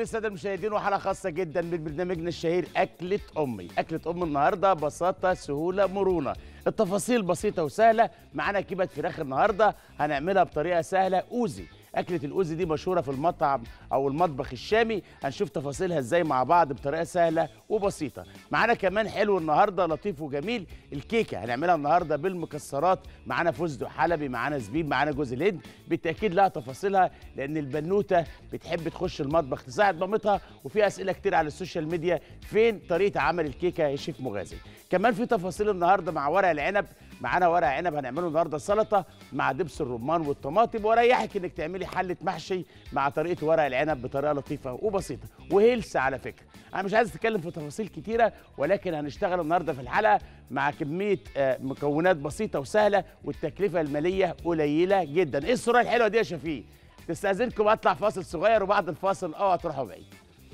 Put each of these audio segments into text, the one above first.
الساده المشاهدين وحلقه خاصه جدا من برنامجنا الشهير اكله امي اكله ام النهارده بساطه سهوله مرونه التفاصيل بسيطه وسهله معانا كبه فراخ النهارده هنعملها بطريقه سهله اوزي أكلة الأوزي دي مشهورة في المطعم أو المطبخ الشامي هنشوف تفاصيلها إزاي مع بعض بطريقة سهلة وبسيطة معانا كمان حلو النهاردة لطيف وجميل الكيكة هنعملها النهاردة بالمكسرات معانا فستق حلبي معانا زبيب معانا جوز الهند بالتأكيد لها تفاصيلها لأن البنوتة بتحب تخش المطبخ تساعد مامتها وفي أسئلة كتير على السوشيال ميديا فين طريقة عمل الكيكة يا شيف مغازي كمان في تفاصيل النهاردة مع ورق العنب معانا ورق عنب هنعمله النهارده سلطه مع دبس الرمان والطماطم واريحك انك تعملي حله محشي مع طريقه ورق العنب بطريقه لطيفه وبسيطه وهيلث على فكره انا مش عايز اتكلم في تفاصيل كتيره ولكن هنشتغل النهارده في الحلقه مع كميه آه، مكونات بسيطه وسهله والتكلفه الماليه قليله جدا ايه الصوره الحلوه دي يا شفيق تستاذنكم اطلع فاصل صغير وبعد الفاصل اوعى تروحوا بعيد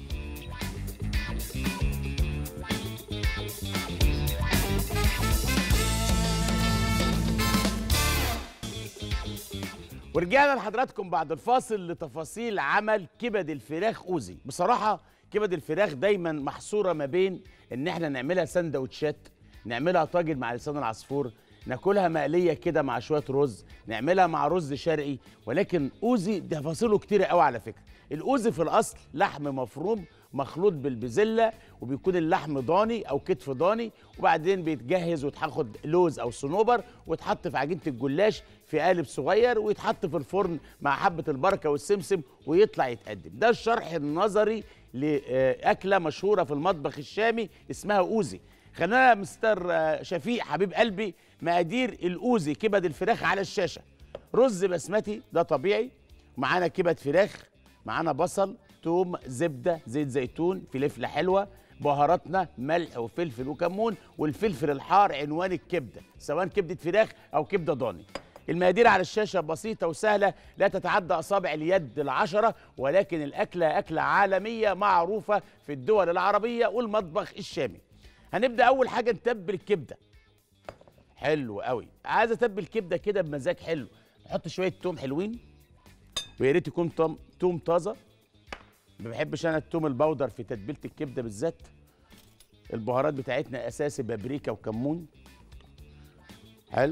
ورجعنا لحضراتكم بعد الفاصل لتفاصيل عمل كبد الفراخ اوزي بصراحه كبد الفراخ دايما محصوره ما بين ان احنا نعملها سندوتشات نعملها طاجن مع لسان العصفور ناكلها مقليه كده مع شويه رز نعملها مع رز شرقي ولكن اوزي تفاصيله كتيره قوي على فكره الاوزي في الاصل لحم مفروم مخلوط بالبزله وبيكون اللحم ضاني او كتف ضاني وبعدين بيتجهز وتاخد لوز او صنوبر ويتحط في عجينه الجلاش في قالب صغير ويتحط في الفرن مع حبه البركه والسمسم ويطلع يتقدم ده الشرح النظري لاكله مشهوره في المطبخ الشامي اسمها اوزي خلينا مستر آه، شفيق حبيب قلبي مقادير الاوزي كبد الفراخ على الشاشه رز بسمتي ده طبيعي معانا كبد فراخ معانا بصل توم زبده زيت زيتون فلفله حلوه بهاراتنا ملح وفلفل وكمون والفلفل الحار عنوان الكبده سواء كبده فراخ او كبده ضاني المقادير على الشاشه بسيطه وسهله لا تتعدى اصابع اليد العشره ولكن الاكله اكله عالميه معروفه في الدول العربيه والمطبخ الشامي هنبدا اول حاجه نتبل الكبده حلو قوي عايز اتبل الكبده كده بمزاج حلو نحط شويه توم حلوين ويا ريت يكون توم توم طازه ما بحبش انا التوم البودر في تتبيله الكبده بالذات البهارات بتاعتنا اساسي بابريكا وكمون حلو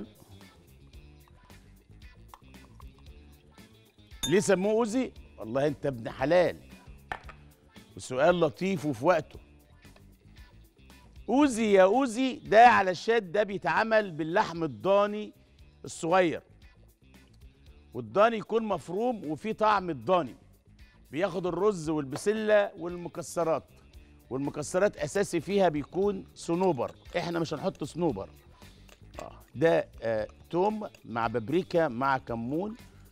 ليه سموه اوزي والله انت ابن حلال وسؤال لطيف وفي وقته اوزي يا اوزي ده علشان ده بيتعمل باللحم الضاني الصغير والضاني يكون مفروم وفيه طعم الضاني بياخد الرز والبسله والمكسرات والمكسرات اساسي فيها بيكون صنوبر احنا مش هنحط صنوبر آه. ده آه توم مع بابريكا مع كمون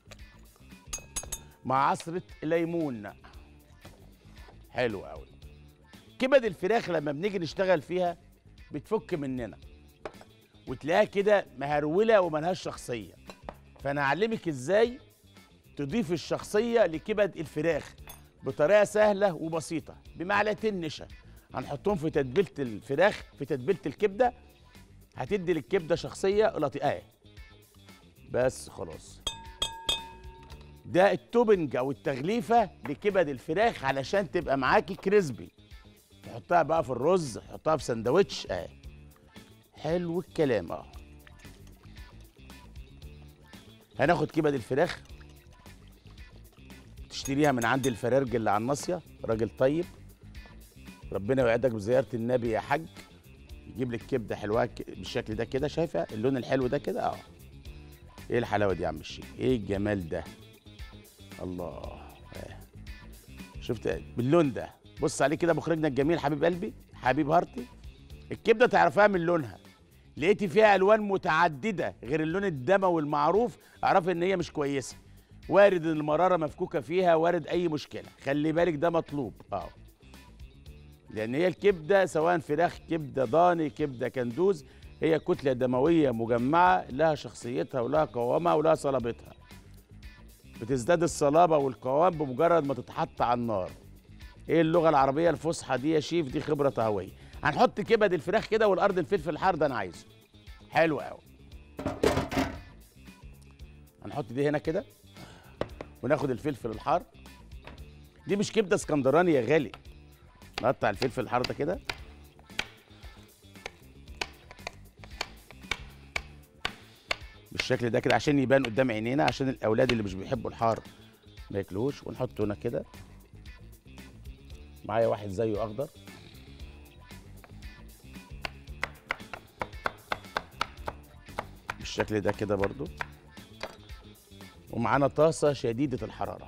مع عصرة ليمون حلو قوي كبد الفراخ لما بنيجي نشتغل فيها بتفك مننا وتلاقيها كده مهرولة وملهاش شخصية فأنا هعلمك إزاي تضيف الشخصية لكبد الفراخ بطريقة سهلة وبسيطة بمعلقتين نشا هنحطهم في تتبيلة الفراخ في تتبيلة الكبدة هتدي للكبدة شخصية لطيفة آه. بس خلاص ده التوبنج او التغليفه لكبد الفراخ علشان تبقى معاكي كريسبي تحطها بقى في الرز تحطها في سندوتش اه حلو الكلام اه هناخد كبد الفراخ تشتريها من عند الفرارج اللي على الناصيه راجل طيب ربنا يوعدك بزياره النبي يا حاج يجيب لك كبده حلوه ك- بالشكل ده كده شايفه اللون الحلو ده كده اه ايه الحلاوه دي يا عم الشيخ ايه الجمال ده الله آه. شفت باللون ده بص عليه كده مخرجنا الجميل حبيب قلبي حبيب هارتي الكبده تعرفها من لونها لقيتي فيها الوان متعدده غير اللون الدموي المعروف اعرفي ان هي مش كويسه وارد ان المراره مفكوكه فيها وارد اي مشكله خلي بالك ده مطلوب اه لان هي الكبده سواء فراخ كبده ضاني كبده كندوز هي كتله دمويه مجمعه لها شخصيتها ولها قوامها ولها صلابتها بتزداد الصلابه والقوام بمجرد ما تتحط على النار ايه اللغه العربيه الفصحى دي يا شيف دي خبره طهويه هنحط كبد الفراخ كده والارض الفلفل الحار ده انا عايزه حلو قوي هنحط دي هنا كده وناخد الفلفل الحار دي مش كبده اسكندراني يا غالي نقطع الفلفل الحار ده كده بالشكل ده كده عشان يبان قدام عينينا عشان الاولاد اللي مش بيحبوا الحار ما ياكلوش ونحطه هنا كده معايا واحد زيه اخضر بالشكل ده كده برضو ومعانا طاسه شديده الحراره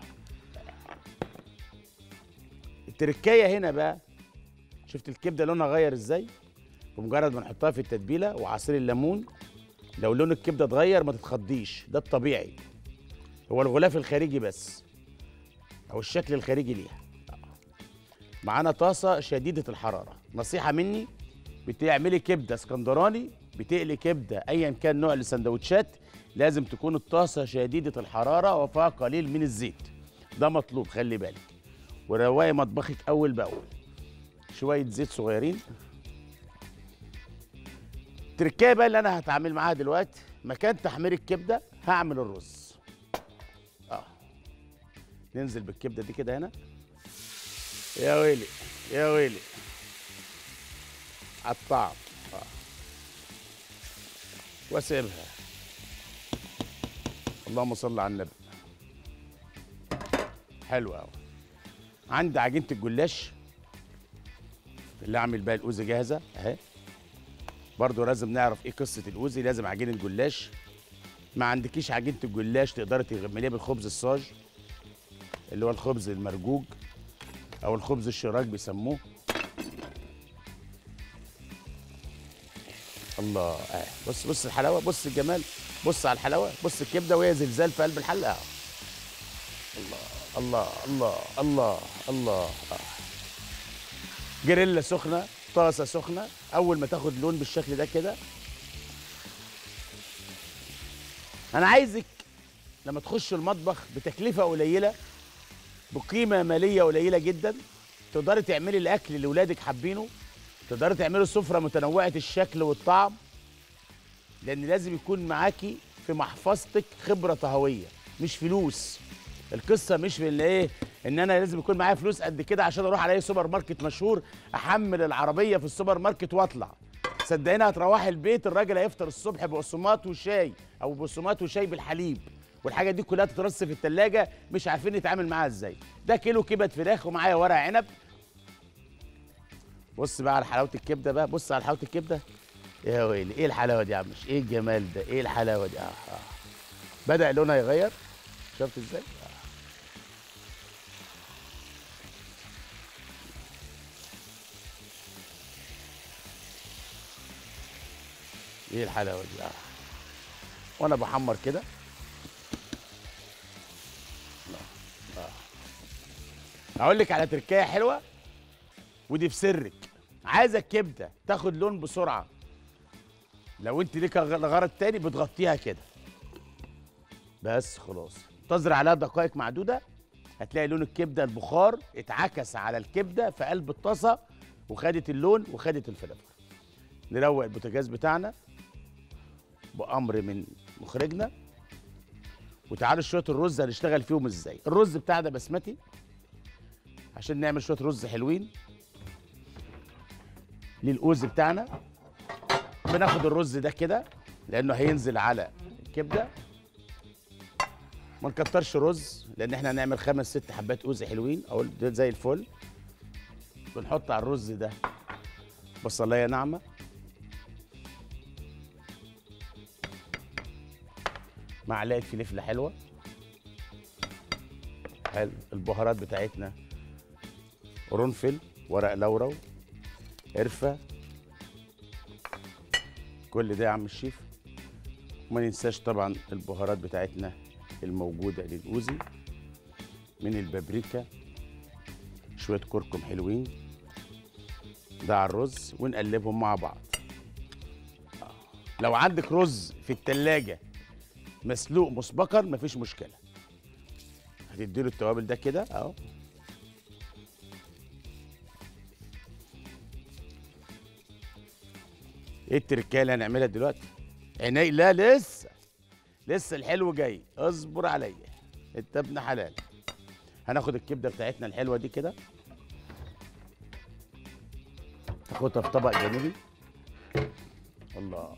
التركايه هنا بقى شفت الكبده لونها غير ازاي بمجرد ما نحطها في التتبيله وعصير الليمون لو لون الكبده اتغير ما تتخضيش ده الطبيعي هو الغلاف الخارجي بس او الشكل الخارجي ليها معانا طاسه شديده الحراره نصيحه مني بتعملي كبده اسكندراني بتقلي كبده ايا كان نوع السندوتشات لازم تكون الطاسه شديده الحراره وفيها قليل من الزيت ده مطلوب خلي بالك ورواقي مطبخك اول باول شويه زيت صغيرين التركايه بقى اللي انا هتعامل معاها دلوقتي مكان تحمير الكبده هعمل الرز اه ننزل بالكبده دي كده هنا يا ويلي يا ويلي على الطعم اه واسيبها اللهم صل على النبي حلو قوي عندي عجينه الجلاش اللي اعمل بقى الاوزي جاهزه اهي برضو لازم نعرف ايه قصه الاوزي لازم عجينه جلاش ما عندكيش عجينه الجلاش تقدري تعمليها بالخبز الصاج اللي هو الخبز المرجوج او الخبز الشراك بيسموه الله اه بص بص الحلاوه بص الجمال بص على الحلاوه بص الكبده وهي زلزال في قلب الحله اه الله الله الله الله الله آه. جريلا سخنه طاسه سخنه اول ما تاخد لون بالشكل ده كده انا عايزك لما تخش المطبخ بتكلفه قليله بقيمه ماليه قليله جدا تقدري تعملي الاكل اللي ولادك حابينه تقدري تعملي سفره متنوعه الشكل والطعم لان لازم يكون معاكي في محفظتك خبره طهويه مش فلوس القصه مش في ان ايه ان انا لازم يكون معايا فلوس قد كده عشان اروح على اي سوبر ماركت مشهور احمل العربيه في السوبر ماركت واطلع صدقيني هتروحي البيت الراجل هيفطر الصبح بقسماط وشاي او بقسماط وشاي بالحليب والحاجه دي كلها تترص في التلاجة مش عارفين نتعامل معاها ازاي ده كيلو كبد فراخ ومعايا ورق عنب بص بقى على حلاوه الكبده بقى بص على حلاوه الكبده يا ويلي ايه الحلاوه دي يا عم ايه الجمال ده ايه الحلاوه دي آه آه. بدا لونها يغير شفت ازاي آه. ايه الحلاوه دي آه. وانا بحمر كده هقول لك على تركايه حلوه ودي في سرك عايزه الكبده تاخد لون بسرعه لو انت ليك غرض تاني بتغطيها كده بس خلاص تزرع عليها دقائق معدوده هتلاقي لون الكبده البخار اتعكس على الكبده في قلب الطاسه وخدت اللون وخدت الفلفل نروق البوتاجاز بتاعنا بامر من مخرجنا وتعالوا شويه الرز هنشتغل فيهم ازاي الرز بتاعنا بسمتي عشان نعمل شويه رز حلوين للقوز بتاعنا بناخد الرز ده كده لانه هينزل على الكبده ما نكترش رز لان احنا هنعمل خمس ست حبات قوز حلوين او ده زي الفل بنحط على الرز ده بصلايه ناعمه معلقه فلفله حلوه حلو البهارات بتاعتنا قرنفل ورق لورا قرفه كل ده يا عم الشيف وما ننساش طبعا البهارات بتاعتنا الموجوده للاوزي من البابريكا شويه كركم حلوين ده على الرز ونقلبهم مع بعض آه. لو عندك رز في التلاجة مسلوق مسبقا مفيش مشكله هتديله التوابل ده كده اهو ايه التركيه اللي هنعملها دلوقتي عيني لا لسه لسه الحلو جاي اصبر عليا انت ابن حلال هناخد الكبده بتاعتنا الحلوه دي كده ناخدها في طبق جانبي الله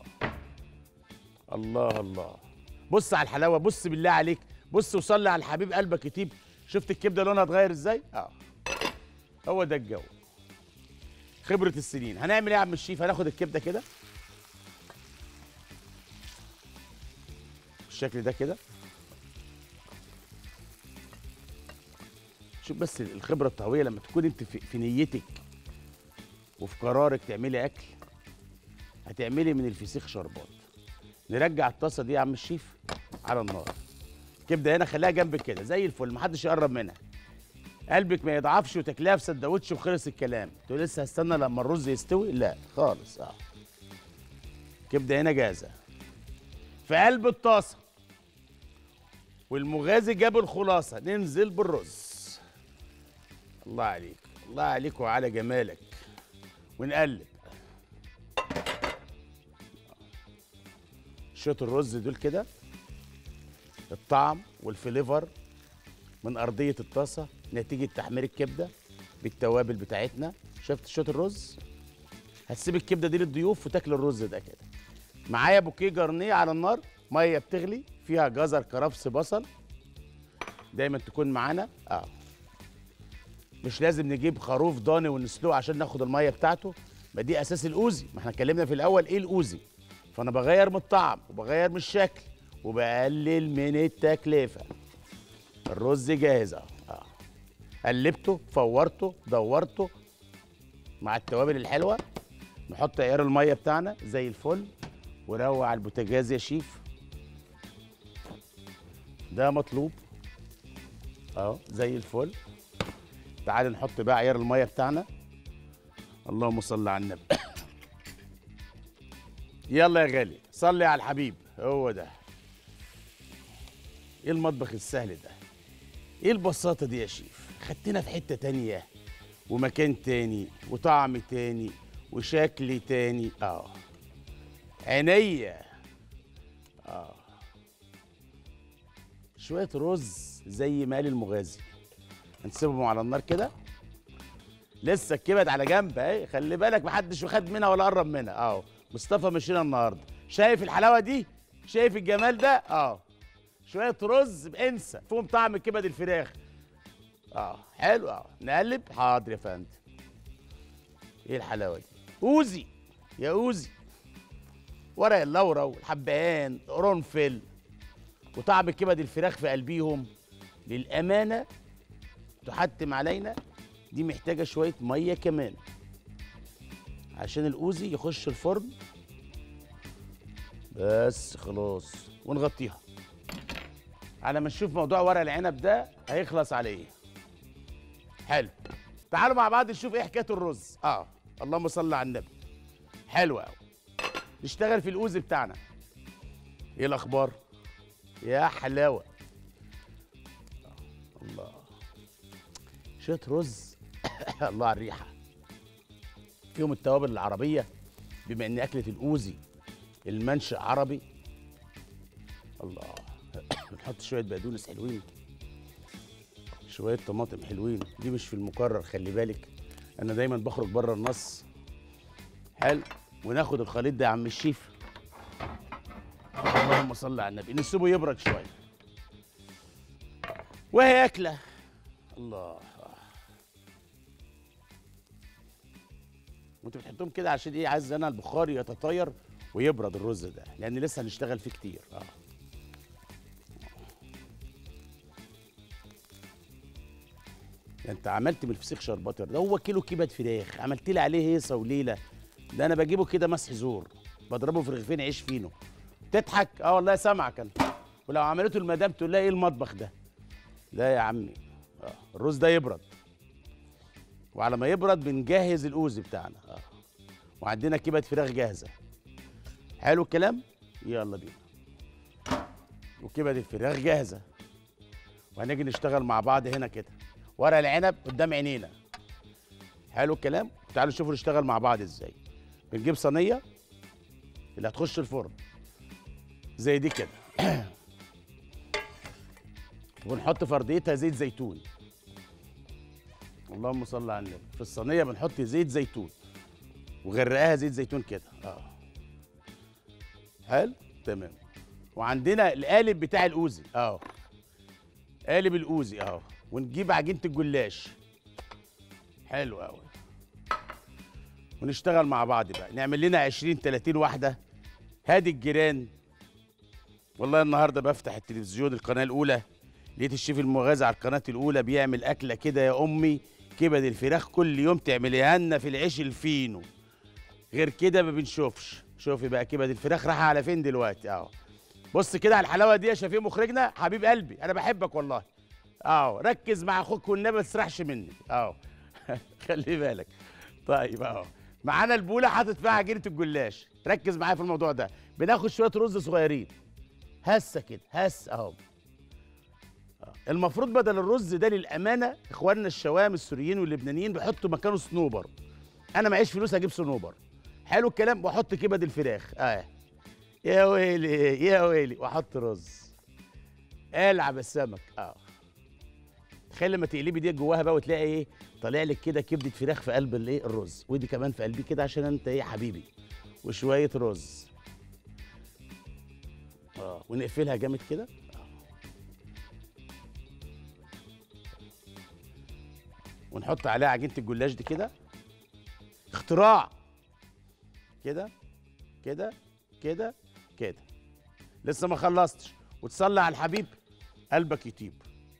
الله الله بص على الحلاوه بص بالله عليك بص وصلي على الحبيب قلبك يطيب شفت الكبده لونها اتغير ازاي اه هو ده الجو خبره السنين هنعمل ايه يا عم الشيف هناخد الكبده كده بالشكل ده كده شوف بس الخبره الطهويه لما تكون انت في, في نيتك وفي قرارك تعملي اكل هتعملي من الفسيخ شربات نرجع الطاسه دي يا عم الشيف على النار كبده هنا خليها جنبك كده زي الفل محدش يقرب منها قلبك ما يضعفش وتاكليها في سندوتش وخلص الكلام تقول لسه هستنى لما الرز يستوي لا خالص اه كبده هنا جاهزه في قلب الطاسه والمغازي جاب الخلاصه ننزل بالرز الله عليك الله عليك وعلى جمالك ونقلب شويه الرز دول كده الطعم والفليفر من ارضيه الطاسه نتيجه تحمير الكبده بالتوابل بتاعتنا شفت شويه الرز هتسيب الكبده دي للضيوف وتاكل الرز ده كده معايا بوكيه جرنيه على النار ميه بتغلي فيها جزر كرفس بصل دايما تكون معانا اه مش لازم نجيب خروف ضاني ونسلقه عشان ناخد الميه بتاعته ما دي اساس الاوزي ما احنا اتكلمنا في الاول ايه الاوزي فانا بغير من الطعم وبغير من الشكل وبقلل من التكلفه الرز جاهز اهو اه قلبته فورته دورته مع التوابل الحلوه نحط عيار الميه بتاعنا زي الفل وروق على البوتاجاز يا شيف ده مطلوب اهو زي الفل تعال نحط بقى عيار الميه بتاعنا اللهم صل على النبي يلا يا غالي صلي على الحبيب هو ده ايه المطبخ السهل ده ايه البساطه دي يا شيف خدتنا في حته تانية ومكان تاني وطعم تاني وشكل تاني اه عينيا اه شويه رز زي مال المغازي هنسيبهم على النار كده لسه الكبد على جنب اهي خلي بالك محدش واخد منها ولا قرب منها اهو مصطفى مشينا النهارده شايف الحلاوه دي شايف الجمال ده اه شويه رز انسى فيهم طعم كبد الفراخ اه حلو اه نقلب حاضر يا فندم ايه الحلاوه دي اوزي يا اوزي ورق اللورا والحبهان قرنفل وطعم كبد الفراخ في قلبيهم للامانه تحتم علينا دي محتاجه شويه ميه كمان عشان الاوزي يخش الفرن بس خلاص ونغطيها على ما نشوف موضوع ورق العنب ده هيخلص على ايه حلو تعالوا مع بعض نشوف ايه حكايه الرز اه اللهم صل على النبي حلو قوي نشتغل في الاوزي بتاعنا ايه الاخبار يا حلاوه آه، الله شويه رز الله على الريحه فيهم التوابل العربيه بما ان اكله الاوزي المنشأ عربي الله نحط شويه بقدونس حلوين شويه طماطم حلوين دي مش في المكرر خلي بالك انا دايما بخرج بره النص حلو وناخد الخليط ده يا عم الشيف اللهم صل على النبي نسيبه يبرد شويه وهي اكله الله وانت بتحطهم كده عشان ايه عايز انا البخار يتطاير ويبرد الرز ده لان لسه هنشتغل فيه كتير اه ده انت عملت من الفسيخ شربات ده هو كيلو كبد فراخ عملت لي عليه هيصه وليله ده انا بجيبه كده مسح زور بضربه في رغيفين عيش فينو تضحك اه والله سامعك انا ولو عملته المدام تقول لها ايه المطبخ ده لا يا عمي آه. الرز ده يبرد وعلى ما يبرد بنجهز الاوزي بتاعنا اه وعندنا كبد فراخ جاهزه حلو الكلام يلا بينا وكبد الفراخ جاهزه وهنيجي نشتغل مع بعض هنا كده ورق العنب قدام عينينا حلو الكلام تعالوا نشوفوا نشتغل مع بعض ازاي بنجيب صينيه اللي هتخش الفرن زي دي كده ونحط في ارضيتها زيت زيتون اللهم صل على النبي في الصينيه بنحط زيت زيتون وغرقاها زيت زيتون كده اه حلو تمام وعندنا القالب بتاع الاوزي اه قالب الاوزي اه ونجيب عجينه الجلاش حلو قوي ونشتغل مع بعض بقى نعمل لنا 20 30 واحده هادي الجيران والله النهارده بفتح التلفزيون القناه الاولى لقيت الشيف المغازي على القناه الاولى بيعمل اكله كده يا امي كبد الفراخ كل يوم تعمليها لنا في العيش الفينو غير كده ما بنشوفش شوفي بقى كبد الفراخ رايحه على فين دلوقتي اهو بص كده على الحلاوه دي يا شفيق مخرجنا حبيب قلبي انا بحبك والله اهو ركز مع اخوك والنبي ما تسرحش مني اهو خلي بالك طيب اهو معانا البوله حاطط فيها عجينه الجلاش ركز معايا في الموضوع ده بناخد شويه رز صغيرين هسه كده هس اهو آه. المفروض بدل الرز ده للامانه اخواننا الشوام السوريين واللبنانيين بيحطوا مكانه صنوبر انا معيش فلوس اجيب صنوبر حلو الكلام واحط كبد الفراخ اه يا ويلي يا ويلي واحط رز العب السمك اه تخيل لما تقلبي دي جواها بقى وتلاقي ايه طالع لك كده كبده فراخ في قلب الايه الرز ودي كمان في قلبي كده عشان انت ايه حبيبي وشويه رز اه ونقفلها جامد كده آه. ونحط عليها عجينه الجلاش دي كده اختراع كده كده كده كده لسه ما خلصتش وتصلي على الحبيب قلبك يطيب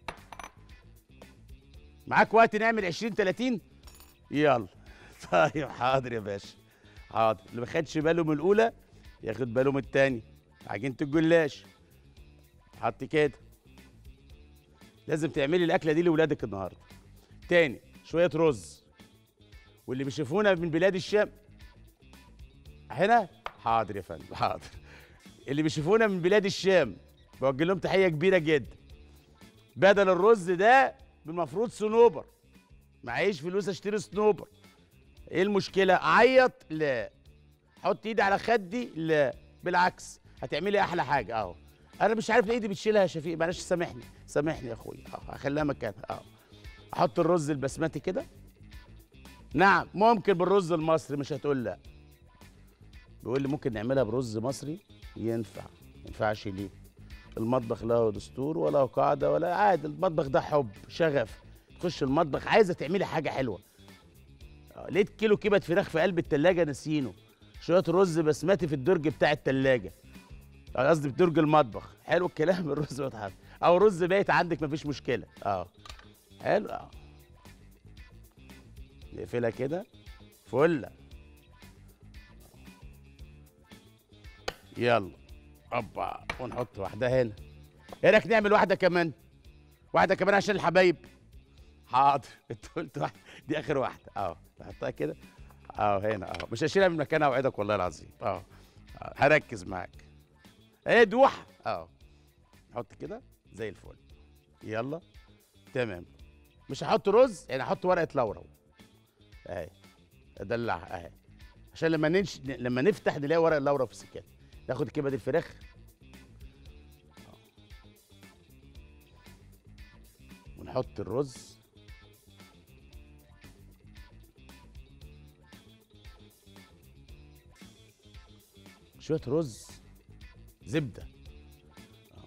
معاك وقت نعمل 20 30 يلا طيب حاضر يا باشا حاضر اللي ما خدش باله من الاولى ياخد باله من التاني عجينه الجلاش حط كده لازم تعملي الاكله دي لاولادك النهارده تاني شويه رز واللي بيشوفونا من بلاد الشام هنا حاضر يا فندم حاضر اللي بيشوفونا من بلاد الشام بوجه لهم تحيه كبيره جدا بدل الرز ده المفروض صنوبر معيش فلوس اشتري صنوبر ايه المشكله اعيط لا حط ايدي على خدي لا بالعكس هتعملي احلى حاجه اهو انا مش عارف ليه ايدي بتشيلها يا شفيق معلش سامحني سامحني يا اخويا اه هخليها مكانها اه احط الرز البسمتي كده نعم ممكن بالرز المصري مش هتقول لا بيقول لي ممكن نعملها برز مصري ينفع ما ينفعش ليه المطبخ له دستور ولا قاعده ولا عادي المطبخ ده حب شغف تخش المطبخ عايزه تعملي حاجه حلوه آه، لقيت كيلو كبد فراخ في قلب التلاجة نسينه شويه رز بسمتي في الدرج بتاع التلاجة آه، قصدي في درج المطبخ حلو الكلام الرز بيتحط او رز بايت عندك مفيش مشكله اه حلو اه نقفلها كده فله يلا اوبا ونحط واحده هنا ايه رايك نعمل واحده كمان واحده كمان عشان الحبايب حاضر انت قلت واحده دي اخر واحده اه نحطها كده اه هنا اه مش هشيلها من مكانها اوعدك والله العظيم اه آه، هركز معاك ايه دوح اه نحط كده زي الفل يلا تمام مش هحط رز يعني هحط ورقه لورا اهي ادلعها اهي عشان لما ننش... لما نفتح نلاقي ورق اللورا في السكان ناخد كبد الفراخ ونحط الرز شويه رز زبده آه.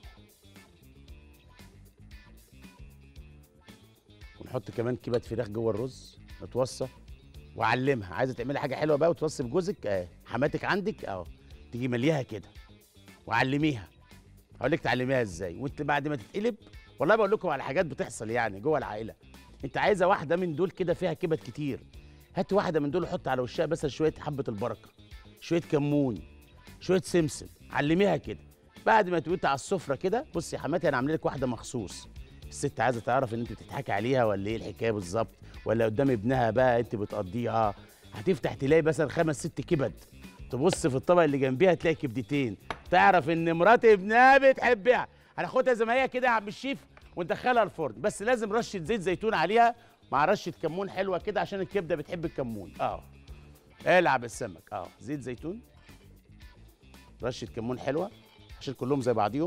ونحط كمان كبد فراخ جوه الرز نتوصى وعلمها عايزه تعملي حاجه حلوه بقى وتوصي بجوزك اه حماتك عندك اه تيجي مليها كده وعلميها هقول لك تعلميها ازاي وانت بعد ما تتقلب والله بقول لكم على حاجات بتحصل يعني جوه العائله انت عايزه واحده من دول كده فيها كبد كتير هات واحده من دول وحط على وشها بس شويه حبه البركه شويه كمون شويه سمسم علميها كده بعد ما تقولي على السفره كده بصي يا حماتي انا عامله لك واحده مخصوص الست عايزه تعرف ان انت بتضحكي عليها ولا ايه الحكايه بالظبط ولا قدام ابنها بقى انت بتقضيها هتفتح تلاقي مثلا خمس ست كبد تبص في الطبق اللي جنبيها تلاقي كبدتين تعرف ان مرات ابنها بتحبها هناخدها زي ما هي كده يا عم الشيف وندخلها الفرن بس لازم رشه زيت زيتون عليها مع رشه كمون حلوه كده عشان الكبده بتحب الكمون اه العب السمك اه زيت زيتون رشه كمون حلوه عشان كلهم زي بعضيهم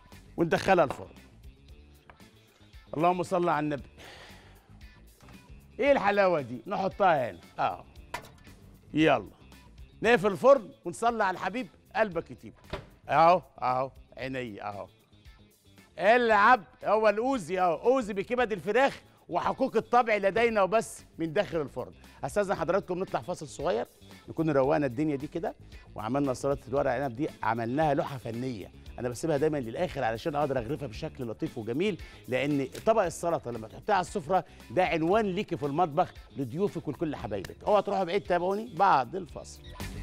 وندخلها الفرن اللهم صل على النبي ايه الحلاوه دي نحطها هنا اه يلا نقفل الفرن ونصلي على الحبيب قلبك يطيب اهو اهو عيني اهو العب هو الاوزي اهو اوزي بكبد الفراخ وحقوق الطبع لدينا وبس من داخل الفرن استاذن حضراتكم نطلع فاصل صغير نكون روقنا الدنيا دي كده وعملنا سلطه الورق العنب دي عملناها لوحه فنيه انا بسيبها دايما للاخر علشان اقدر اغرفها بشكل لطيف وجميل لان طبق السلطه لما تحطها على السفره ده عنوان ليكي في المطبخ لضيوفك ولكل حبايبك اوعوا تروحوا بعيد تابعوني بعد الفاصل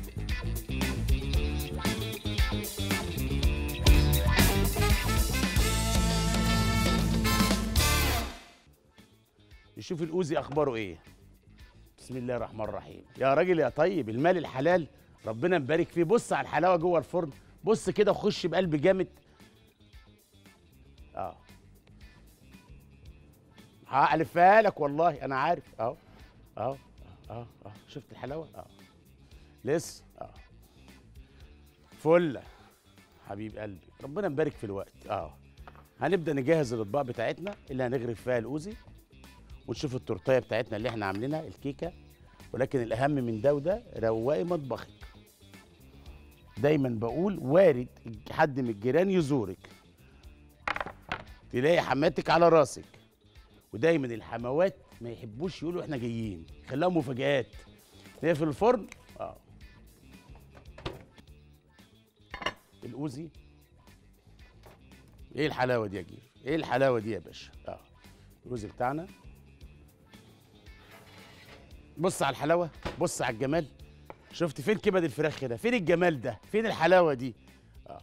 نشوف الاوزي اخباره ايه بسم الله الرحمن الرحيم يا راجل يا طيب المال الحلال ربنا مبارك فيه بص على الحلاوه جوه الفرن بص كده وخش بقلب جامد اه هألفها لك والله انا عارف اهو اهو اه اه شفت الحلاوه اه لسه اه فله حبيب قلبي ربنا مبارك في الوقت اه هنبدا نجهز الاطباق بتاعتنا اللي هنغرف فيها الاوزي ونشوف التورتيه بتاعتنا اللي احنا عاملينها الكيكه ولكن الاهم من ده وده روقي مطبخك دايما بقول وارد حد من الجيران يزورك تلاقي حماتك على راسك ودايما الحموات ما يحبوش يقولوا احنا جايين خلاهم مفاجآت نقفل الفرن اه الاوزي ايه الحلاوه دي يا جير ايه الحلاوه دي يا باشا اه الرز بتاعنا بص على الحلاوه بص على الجمال شفت فين كبد الفراخ هنا فين الجمال ده فين الحلاوه دي آه.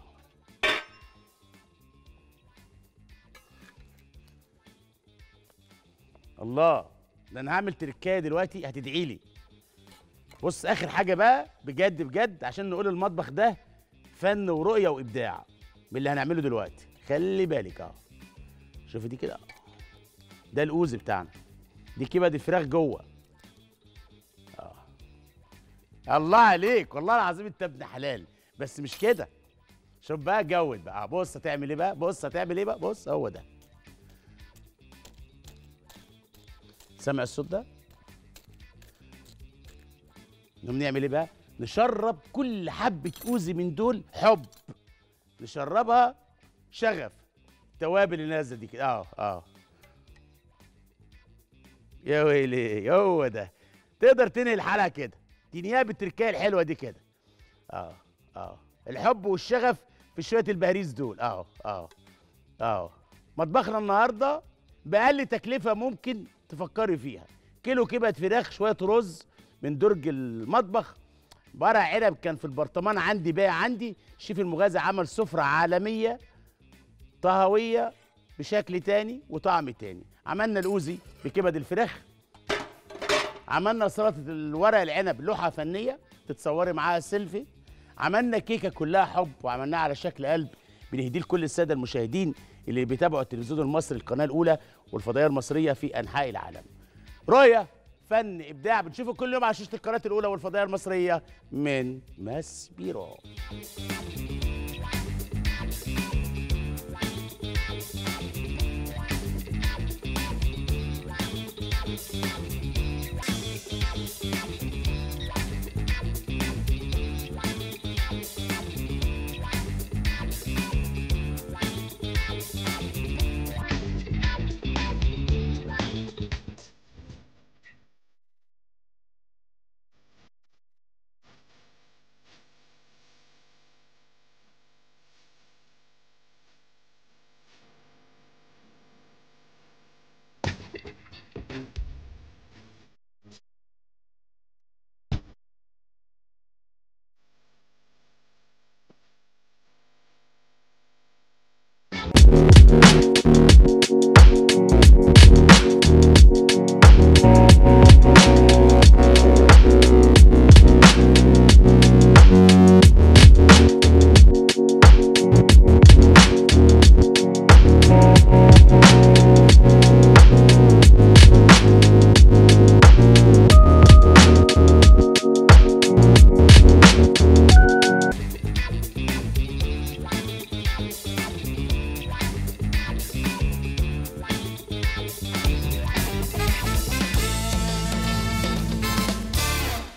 الله ده انا هعمل تركايه دلوقتي هتدعي لي بص اخر حاجه بقى بجد بجد عشان نقول المطبخ ده فن ورؤيه وابداع من اللي هنعمله دلوقتي خلي بالك اه شوفي دي كده ده الاوزي بتاعنا دي كبد الفراخ جوه اه الله عليك والله العظيم انت ابن حلال بس مش كده شوف بقى جود بقى بص هتعمل ايه بقى بص هتعمل ايه بقى بص هو ده سامع الصوت ده نقوم نعمل ايه بقى نشرب كل حبه اوزي من دول حب نشربها شغف التوابل اللي نازله دي كده اه اه يا ويلي هو ده تقدر تنهي الحلقه كده تنهيها بالتركايه الحلوه دي كده اه اه الحب والشغف في شويه البهاريز دول اه اه اه مطبخنا النهارده باقل تكلفه ممكن تفكري فيها كيلو كبد فراخ شويه رز من درج المطبخ ورق عنب كان في البرطمان عندي باقي عندي الشيف المغازي عمل سفره عالميه طهويه بشكل تاني وطعم تاني عملنا الاوزي بكبد الفراخ عملنا سلطه الورق العنب لوحه فنيه تتصوري معاها سيلفي عملنا كيكه كلها حب وعملناها على شكل قلب بنهديه لكل الساده المشاهدين اللي بيتابعوا التلفزيون المصري القناه الاولى والفضائيه المصريه في انحاء العالم رؤيه فن ابداع بنشوفه كل يوم على شاشه القناه الاولى والفضائيه المصريه من ماس بيرو